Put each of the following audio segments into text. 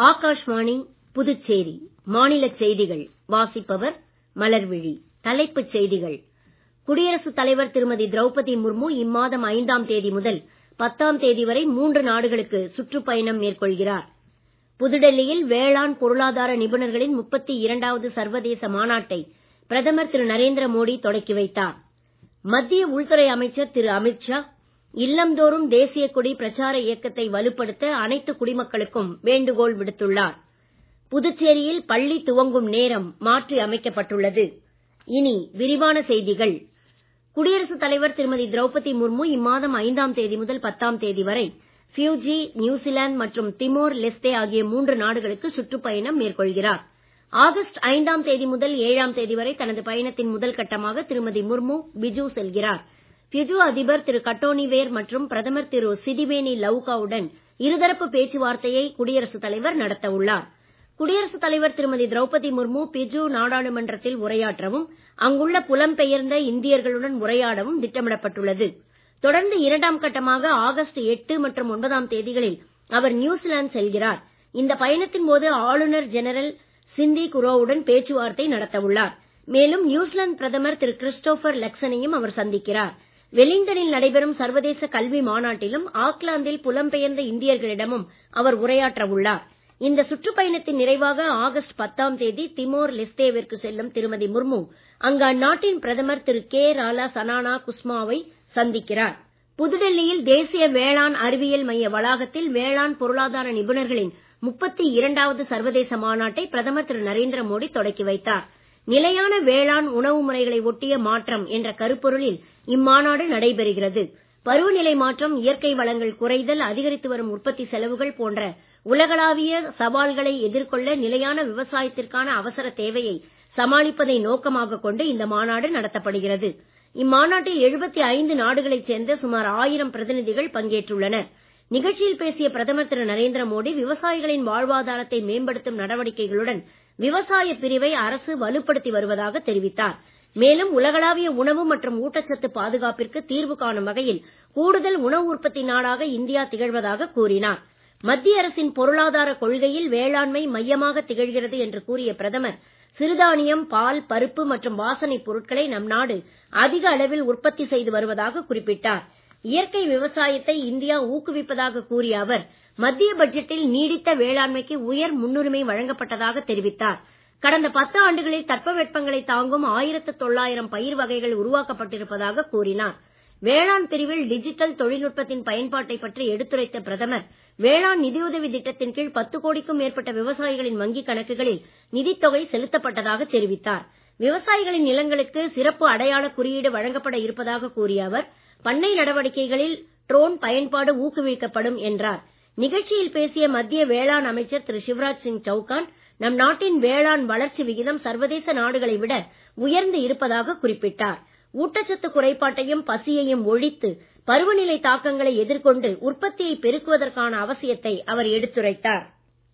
ஆகாஷ்வாணி புதுச்சேரி மாநிலச் செய்திகள் வாசிப்பவர் மலர்விழி தலைப்புச் செய்திகள் குடியரசுத் தலைவர் திருமதி திரௌபதி முர்மு இம்மாதம் ஐந்தாம் தேதி முதல் பத்தாம் தேதி வரை மூன்று நாடுகளுக்கு சுற்றுப்பயணம் மேற்கொள்கிறார் புதுடெல்லியில் வேளாண் பொருளாதார நிபுணர்களின் முப்பத்தி இரண்டாவது சர்வதேச மாநாட்டை பிரதமர் திரு நரேந்திர மோடி தொடக்கி வைத்தார் மத்திய உள்துறை அமைச்சர் திரு அமித் ஷா இல்லந்தோறும் தேசிய கொடி பிரச்சார இயக்கத்தை வலுப்படுத்த அனைத்து குடிமக்களுக்கும் வேண்டுகோள் விடுத்துள்ளார் புதுச்சேரியில் பள்ளி துவங்கும் நேரம் மாற்றி அமைக்கப்பட்டுள்ளது இனி விரிவான செய்திகள் குடியரசுத் தலைவர் திருமதி திரௌபதி முர்மு இம்மாதம் ஐந்தாம் தேதி முதல் பத்தாம் தேதி வரை ஃபியூஜி நியூசிலாந்து மற்றும் திமோர் லெஸ்தே ஆகிய மூன்று நாடுகளுக்கு சுற்றுப்பயணம் மேற்கொள்கிறார் ஆகஸ்ட் ஐந்தாம் தேதி முதல் ஏழாம் தேதி வரை தனது பயணத்தின் முதல் கட்டமாக திருமதி முர்மு பிஜு செல்கிறார் பிஜு அதிபர் திரு கட்டோனிவேர் மற்றும் பிரதமர் திரு சிடிவேனி லவுகாவுடன் இருதரப்பு பேச்சுவார்த்தையை குடியரசுத் தலைவர் நடத்த உள்ளார் குடியரசுத் தலைவர் திருமதி திரௌபதி முர்மு பிஜு நாடாளுமன்றத்தில் உரையாற்றவும் அங்குள்ள புலம்பெயர்ந்த இந்தியர்களுடன் உரையாடவும் திட்டமிடப்பட்டுள்ளது தொடர்ந்து இரண்டாம் கட்டமாக ஆகஸ்ட் எட்டு மற்றும் ஒன்பதாம் தேதிகளில் அவர் நியூசிலாந்து செல்கிறார் இந்த பயணத்தின் போது ஆளுநர் ஜெனரல் சிந்தி குரோவுடன் பேச்சுவார்த்தை நடத்த உள்ளார் மேலும் நியூசிலாந்து பிரதமர் திரு கிறிஸ்டோபர் லக்சனையும் அவர் சந்திக்கிறார் வெலிங்டனில் நடைபெறும் சர்வதேச கல்வி மாநாட்டிலும் ஆக்லாந்தில் புலம்பெயர்ந்த இந்தியர்களிடமும் அவர் உரையாற்ற உள்ளார் இந்த சுற்றுப்பயணத்தின் நிறைவாக ஆகஸ்ட் பத்தாம் தேதி திமோர் லெஸ்தேவிற்கு செல்லும் திருமதி முர்மு அங்கு அந்நாட்டின் பிரதமர் திரு கே ராலா சனானா குஸ்மாவை சந்திக்கிறார் புதுடெல்லியில் தேசிய வேளாண் அறிவியல் மைய வளாகத்தில் வேளாண் பொருளாதார நிபுணர்களின் முப்பத்தி இரண்டாவது சர்வதேச மாநாட்டை பிரதமர் திரு நரேந்திர மோடி தொடக்கி வைத்தார் நிலையான வேளாண் உணவு முறைகளை ஒட்டிய மாற்றம் என்ற கருப்பொருளில் இம்மாநாடு நடைபெறுகிறது பருவநிலை மாற்றம் இயற்கை வளங்கள் குறைதல் அதிகரித்து வரும் உற்பத்தி செலவுகள் போன்ற உலகளாவிய சவால்களை எதிர்கொள்ள நிலையான விவசாயத்திற்கான அவசர தேவையை சமாளிப்பதை நோக்கமாக கொண்டு இந்த மாநாடு நடத்தப்படுகிறது இம்மாநாட்டில் எழுபத்தி ஐந்து நாடுகளைச் சேர்ந்த சுமார் ஆயிரம் பிரதிநிதிகள் பங்கேற்றுள்ளனர் நிகழ்ச்சியில் பேசிய பிரதமர் திரு நரேந்திர மோடி விவசாயிகளின் வாழ்வாதாரத்தை மேம்படுத்தும் நடவடிக்கைகளுடன் விவசாய பிரிவை அரசு வலுப்படுத்தி வருவதாக தெரிவித்தார் மேலும் உலகளாவிய உணவு மற்றும் ஊட்டச்சத்து பாதுகாப்பிற்கு தீர்வு காணும் வகையில் கூடுதல் உணவு உற்பத்தி நாடாக இந்தியா திகழ்வதாக கூறினார் மத்திய அரசின் பொருளாதார கொள்கையில் வேளாண்மை மையமாக திகழ்கிறது என்று கூறிய பிரதமர் சிறுதானியம் பால் பருப்பு மற்றும் வாசனைப் பொருட்களை நம் நாடு அதிக அளவில் உற்பத்தி செய்து வருவதாக குறிப்பிட்டார் இயற்கை விவசாயத்தை இந்தியா ஊக்குவிப்பதாக கூறிய அவர் மத்திய பட்ஜெட்டில் நீடித்த வேளாண்மைக்கு உயர் முன்னுரிமை வழங்கப்பட்டதாக தெரிவித்தார் கடந்த பத்து ஆண்டுகளில் தட்பவெப்பங்களை தாங்கும் ஆயிரத்து தொள்ளாயிரம் பயிர் வகைகள் உருவாக்கப்பட்டிருப்பதாக கூறினார் வேளாண் பிரிவில் டிஜிட்டல் தொழில்நுட்பத்தின் பயன்பாட்டை பற்றி எடுத்துரைத்த பிரதமர் வேளாண் நிதியுதவி திட்டத்தின் கீழ் பத்து கோடிக்கும் மேற்பட்ட விவசாயிகளின் வங்கிக் கணக்குகளில் நிதித்தொகை செலுத்தப்பட்டதாக தெரிவித்தார் விவசாயிகளின் நிலங்களுக்கு சிறப்பு அடையாள குறியீடு வழங்கப்பட இருப்பதாக கூறிய அவர் பண்ணை நடவடிக்கைகளில் ட்ரோன் பயன்பாடு ஊக்குவிக்கப்படும் என்றார் நிகழ்ச்சியில் பேசிய மத்திய வேளாண் அமைச்சர் திரு சிவராஜ் சிங் சௌகான் நம் நாட்டின் வேளாண் வளர்ச்சி விகிதம் சர்வதேச நாடுகளை விட உயர்ந்து இருப்பதாக குறிப்பிட்டார் ஊட்டச்சத்து குறைபாட்டையும் பசியையும் ஒழித்து பருவநிலை தாக்கங்களை எதிர்கொண்டு உற்பத்தியை பெருக்குவதற்கான அவசியத்தை அவர் எடுத்துரைத்தார்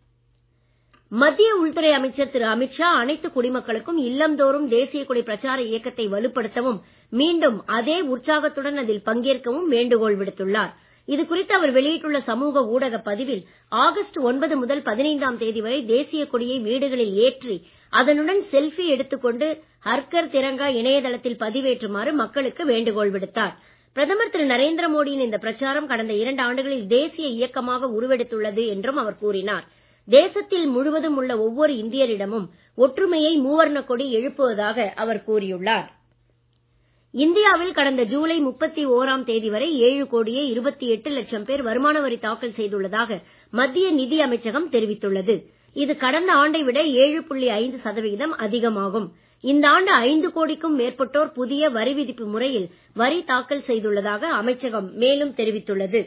மத்திய உள்துறை அமைச்சர் திரு அமித் ஷா அனைத்து குடிமக்களுக்கும் இல்லந்தோறும் தேசிய கொடி பிரச்சார இயக்கத்தை வலுப்படுத்தவும் மீண்டும் அதே உற்சாகத்துடன் அதில் பங்கேற்கவும் வேண்டுகோள் விடுத்துள்ளார் இது குறித்து அவர் வெளியிட்டுள்ள சமூக ஊடக பதிவில் ஆகஸ்ட் ஒன்பது முதல் பதினைந்தாம் தேதி வரை தேசிய கொடியை வீடுகளில் ஏற்றி அதனுடன் செல்ஃபி எடுத்துக்கொண்டு ஹர்கர் திரங்கா இணையதளத்தில் பதிவேற்றுமாறு மக்களுக்கு வேண்டுகோள் விடுத்தார் பிரதமர் திரு நரேந்திர மோடியின் இந்த பிரச்சாரம் கடந்த இரண்டு ஆண்டுகளில் தேசிய இயக்கமாக உருவெடுத்துள்ளது என்றும் அவர் கூறினார் தேசத்தில் முழுவதும் உள்ள ஒவ்வொரு இந்தியரிடமும் ஒற்றுமையை மூவர்ண கொடி எழுப்புவதாக அவர் கூறியுள்ளார் இந்தியாவில் கடந்த ஜூலை முப்பத்தி ஓராம் தேதி வரை ஏழு கோடியே இருபத்தி எட்டு லட்சம் பேர் வருமான வரி தாக்கல் செய்துள்ளதாக மத்திய நிதி அமைச்சகம் தெரிவித்துள்ளது இது கடந்த ஆண்டை விட ஏழு புள்ளி ஐந்து சதவிகிதம் அதிகமாகும் இந்த ஆண்டு ஐந்து கோடிக்கும் மேற்பட்டோர் புதிய வரி விதிப்பு முறையில் வரி தாக்கல் செய்துள்ளதாக அமைச்சகம் மேலும் தெரிவித்துள்ளது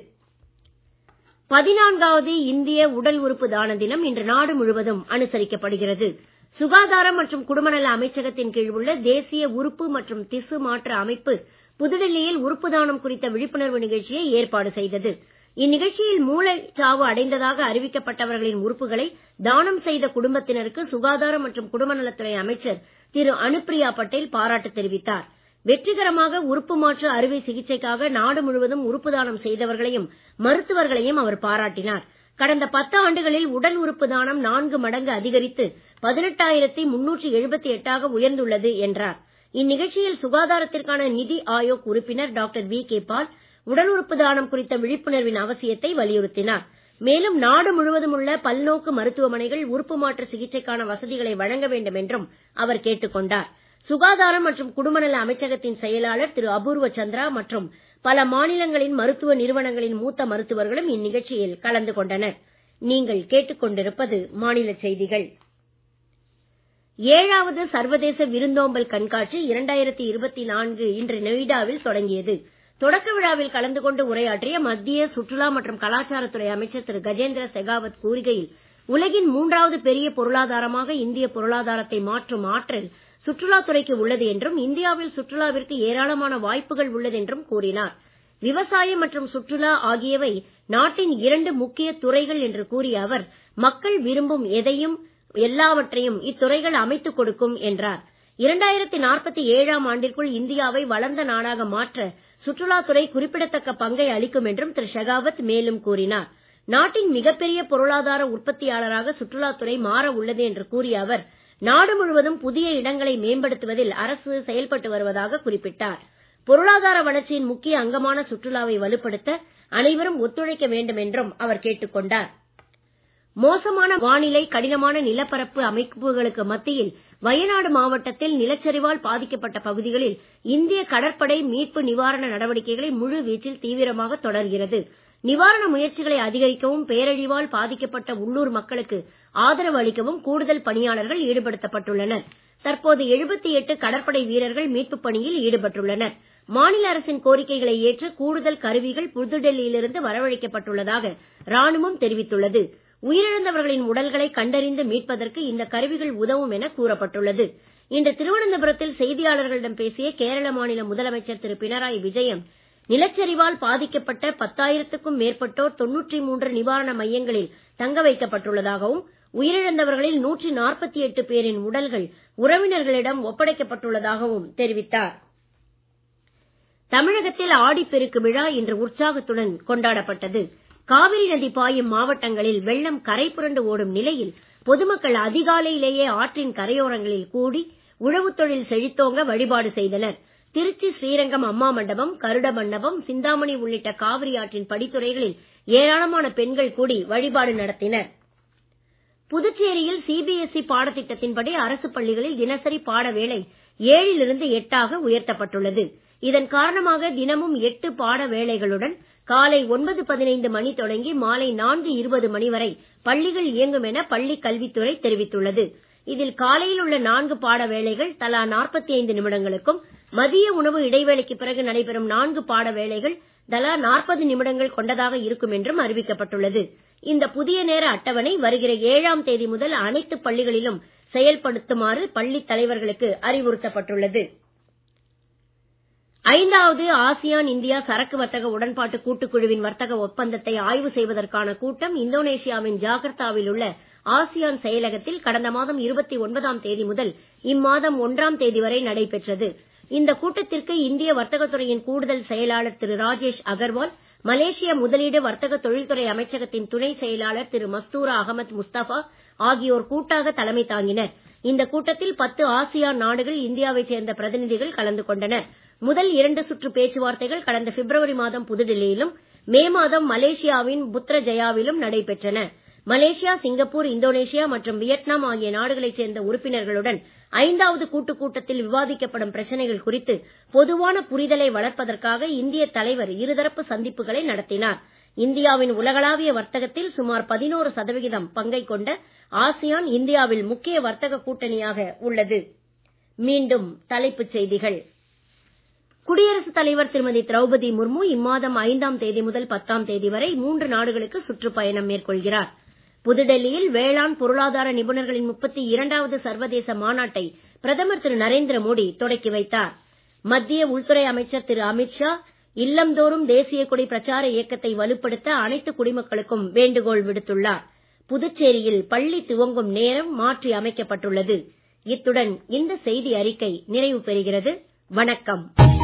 பதினான்காவது இந்திய உடல் உறுப்பு தான தினம் இன்று நாடு முழுவதும் அனுசரிக்கப்படுகிறது சுகாதாரம் மற்றும் குடும்பநல அமைச்சகத்தின் கீழ் உள்ள தேசிய உறுப்பு மற்றும் திசு மாற்ற அமைப்பு புதுடெல்லியில் உறுப்பு தானம் குறித்த விழிப்புணர்வு நிகழ்ச்சியை ஏற்பாடு செய்தது இந்நிகழ்ச்சியில் மூளைச்சாவு அடைந்ததாக அறிவிக்கப்பட்டவர்களின் உறுப்புகளை தானம் செய்த குடும்பத்தினருக்கு சுகாதாரம் மற்றும் குடும்பநலத்துறை அமைச்சர் திரு அனுப்பிரியா பட்டேல் பாராட்டு தெரிவித்தார் வெற்றிகரமாக உறுப்பு மாற்று அறுவை சிகிச்சைக்காக நாடு முழுவதும் உறுப்பு தானம் செய்தவர்களையும் மருத்துவர்களையும் அவர் பாராட்டினார் கடந்த பத்து ஆண்டுகளில் உடல் உறுப்பு தானம் நான்கு மடங்கு அதிகரித்து பதினெட்டாயிரத்தி முன்னூற்றி எழுபத்தி எட்டாக உயர்ந்துள்ளது என்றார் இந்நிகழ்ச்சியில் சுகாதாரத்திற்கான நிதி ஆயோக் உறுப்பினர் டாக்டர் வி கே பால் உடல் உறுப்பு தானம் குறித்த விழிப்புணர்வின் அவசியத்தை வலியுறுத்தினார் மேலும் நாடு முழுவதும் உள்ள பல்நோக்கு மருத்துவமனைகள் உறுப்பு மாற்று சிகிச்சைக்கான வசதிகளை வழங்க வேண்டும் என்றும் அவர் கேட்டுக் கொண்டார் சுகாதாரம் மற்றும் குடும்பநல அமைச்சகத்தின் செயலாளர் திரு அபூர்வ சந்திரா மற்றும் பல மாநிலங்களின் மருத்துவ நிறுவனங்களின் மூத்த மருத்துவர்களும் இந்நிகழ்ச்சியில் கலந்து கொண்டனர் நீங்கள் கேட்டுக் கொண்டிருப்பது மாநில செய்திகள் ஏழாவது சர்வதேச விருந்தோம்பல் கண்காட்சி இரண்டாயிரத்தி இருபத்தி நான்கு இன்று நொய்டாவில் தொடங்கியது தொடக்க விழாவில் கலந்து கொண்டு உரையாற்றிய மத்திய சுற்றுலா மற்றும் கலாச்சாரத்துறை அமைச்சர் திரு கஜேந்திர செகாவத் கூறுகையில் உலகின் மூன்றாவது பெரிய பொருளாதாரமாக இந்திய பொருளாதாரத்தை மாற்றும் ஆற்றல் சுற்றுலாத்துறைக்கு உள்ளது என்றும் இந்தியாவில் சுற்றுலாவிற்கு ஏராளமான வாய்ப்புகள் உள்ளது என்றும் கூறினார் விவசாயம் மற்றும் சுற்றுலா ஆகியவை நாட்டின் இரண்டு முக்கிய துறைகள் என்று கூறிய அவர் மக்கள் விரும்பும் எதையும் எல்லாவற்றையும் இத்துறைகள் அமைத்துக் கொடுக்கும் என்றார் இரண்டாயிரத்தி நாற்பத்தி ஏழாம் ஆண்டிற்குள் இந்தியாவை வளர்ந்த நாடாக மாற்ற சுற்றுலாத்துறை குறிப்பிடத்தக்க பங்கை அளிக்கும் என்றும் திரு ஷெகாவத் மேலும் கூறினார் நாட்டின் மிகப்பெரிய பொருளாதார உற்பத்தியாளராக சுற்றுலாத்துறை மாற உள்ளது என்று கூறிய அவர் நாடு முழுவதும் புதிய இடங்களை மேம்படுத்துவதில் அரசு செயல்பட்டு வருவதாக குறிப்பிட்டார் பொருளாதார வளர்ச்சியின் முக்கிய அங்கமான சுற்றுலாவை வலுப்படுத்த அனைவரும் ஒத்துழைக்க வேண்டும் என்றும் அவர் கேட்டுக் கொண்டார் மோசமான வானிலை கடினமான நிலப்பரப்பு அமைப்புகளுக்கு மத்தியில் வயநாடு மாவட்டத்தில் நிலச்சரிவால் பாதிக்கப்பட்ட பகுதிகளில் இந்திய கடற்படை மீட்பு நிவாரண நடவடிக்கைகளை முழு வீச்சில் தீவிரமாக தொடர்கிறது நிவாரண முயற்சிகளை அதிகரிக்கவும் பேரழிவால் பாதிக்கப்பட்ட உள்ளூர் மக்களுக்கு ஆதரவு அளிக்கவும் கூடுதல் பணியாளர்கள் ஈடுபடுத்தப்பட்டுள்ளனர் தற்போது எழுபத்தி எட்டு கடற்படை வீரர்கள் மீட்புப் பணியில் ஈடுபட்டுள்ளனர் மாநில அரசின் கோரிக்கைகளை ஏற்று கூடுதல் கருவிகள் புதுடெல்லியிலிருந்து வரவழைக்கப்பட்டுள்ளதாக ராணுவம் தெரிவித்துள்ளது உயிரிழந்தவர்களின் உடல்களை கண்டறிந்து மீட்பதற்கு இந்த கருவிகள் உதவும் என கூறப்பட்டுள்ளது இன்று திருவனந்தபுரத்தில் செய்தியாளர்களிடம் பேசிய கேரள மாநில முதலமைச்சர் திரு பினராயி விஜயன் நிலச்சரிவால் பாதிக்கப்பட்ட பத்தாயிரத்துக்கும் மேற்பட்டோர் தொன்னூற்றி மூன்று நிவாரண மையங்களில் தங்க வைக்கப்பட்டுள்ளதாகவும் உயிரிழந்தவர்களில் நூற்றி நாற்பத்தி எட்டு பேரின் உடல்கள் உறவினர்களிடம் ஒப்படைக்கப்பட்டுள்ளதாகவும் தெரிவித்தார் தமிழகத்தில் ஆடிப்பெருக்கு விழா இன்று உற்சாகத்துடன் கொண்டாடப்பட்டது காவிரி நதி பாயும் மாவட்டங்களில் வெள்ளம் கரை புரண்டு ஓடும் நிலையில் பொதுமக்கள் அதிகாலையிலேயே ஆற்றின் கரையோரங்களில் கூடி உழவுத் தொழில் செழித்தோங்க வழிபாடு செய்தனர் திருச்சி ஸ்ரீரங்கம் அம்மா மண்டபம் கருட மண்டபம் சிந்தாமணி உள்ளிட்ட காவிரி ஆற்றின் படித்துறைகளில் ஏராளமான பெண்கள் கூடி வழிபாடு நடத்தினர் புதுச்சேரியில் சிபிஎஸ்இ பாடத்திட்டத்தின்படி அரசு பள்ளிகளில் தினசரி பாட வேளை ஏழிலிருந்து எட்டாக உயர்த்தப்பட்டுள்ளது இதன் காரணமாக தினமும் எட்டு பாட வேளைகளுடன் காலை ஒன்பது பதினைந்து மணி தொடங்கி மாலை நான்கு இருபது மணி வரை பள்ளிகள் இயங்கும் என பள்ளிக் கல்வித்துறை தெரிவித்துள்ளது இதில் காலையில் உள்ள நான்கு பாட வேளைகள் தலா நாற்பத்தி ஐந்து நிமிடங்களுக்கும் மதிய உணவு இடைவேளைக்கு பிறகு நடைபெறும் நான்கு பாட வேளைகள் தலா நாற்பது நிமிடங்கள் கொண்டதாக இருக்கும் என்றும் அறிவிக்கப்பட்டுள்ளது இந்த புதிய நேர அட்டவணை வருகிற ஏழாம் தேதி முதல் அனைத்து பள்ளிகளிலும் செயல்படுத்துமாறு பள்ளித் தலைவர்களுக்கு அறிவுறுத்தப்பட்டுள்ளது ஐந்தாவது ஆசியான் இந்தியா சரக்கு வர்த்தக உடன்பாட்டு கூட்டுக்குழுவின் வர்த்தக ஒப்பந்தத்தை ஆய்வு செய்வதற்கான கூட்டம் இந்தோனேஷியாவின் ஜாகர்த்தாவில் உள்ள ஆசியான் செயலகத்தில் கடந்த மாதம் இருபத்தி ஒன்பதாம் தேதி முதல் இம்மாதம் ஒன்றாம் தேதி வரை நடைபெற்றது இந்த கூட்டத்திற்கு இந்திய வர்த்தகத்துறையின் கூடுதல் செயலாளர் திரு ராஜேஷ் அகர்வால் மலேசிய முதலீடு வர்த்தக தொழில்துறை அமைச்சகத்தின் துணை செயலாளர் திரு மஸ்தூரா அகமது முஸ்தபா ஆகியோர் கூட்டாக தலைமை தாங்கினர் இந்த கூட்டத்தில் பத்து ஆசியான் நாடுகள் இந்தியாவைச் சேர்ந்த பிரதிநிதிகள் கலந்து கொண்டனர் முதல் இரண்டு சுற்று பேச்சுவார்த்தைகள் கடந்த பிப்ரவரி மாதம் புதுடெல்லியிலும் மே மாதம் மலேசியாவின் புத்ரஜயாவிலும் நடைபெற்றன மலேசியா சிங்கப்பூர் இந்தோனேஷியா மற்றும் வியட்நாம் ஆகிய நாடுகளைச் சேர்ந்த உறுப்பினர்களுடன் ஐந்தாவது கூட்டுக் கூட்டத்தில் விவாதிக்கப்படும் பிரச்சனைகள் குறித்து பொதுவான புரிதலை வளர்ப்பதற்காக இந்திய தலைவர் இருதரப்பு சந்திப்புகளை நடத்தினார் இந்தியாவின் உலகளாவிய வர்த்தகத்தில் சுமார் பதினோரு சதவிகிதம் பங்கை கொண்ட ஆசியான் இந்தியாவில் முக்கிய வர்த்தக கூட்டணியாக உள்ளது மீண்டும் தலைப்புச் செய்திகள் குடியரசுத் தலைவர் திருமதி திரௌபதி முர்மு இம்மாதம் ஐந்தாம் தேதி முதல் பத்தாம் தேதி வரை மூன்று நாடுகளுக்கு சுற்றுப்பயணம் மேற்கொள்கிறார் புதுடெல்லியில் வேளாண் பொருளாதார நிபுணர்களின் முப்பத்தி இரண்டாவது சர்வதேச மாநாட்டை பிரதமர் திரு நரேந்திர மோடி தொடக்கி வைத்தார் மத்திய உள்துறை அமைச்சர் திரு அமித்ஷா இல்லம்தோறும் தேசிய கொடி பிரச்சார இயக்கத்தை வலுப்படுத்த அனைத்து குடிமக்களுக்கும் வேண்டுகோள் விடுத்துள்ளார் புதுச்சேரியில் பள்ளி துவங்கும் நேரம் மாற்றி அமைக்கப்பட்டுள்ளது இத்துடன் இந்த செய்தி அறிக்கை நிறைவு பெறுகிறது வணக்கம்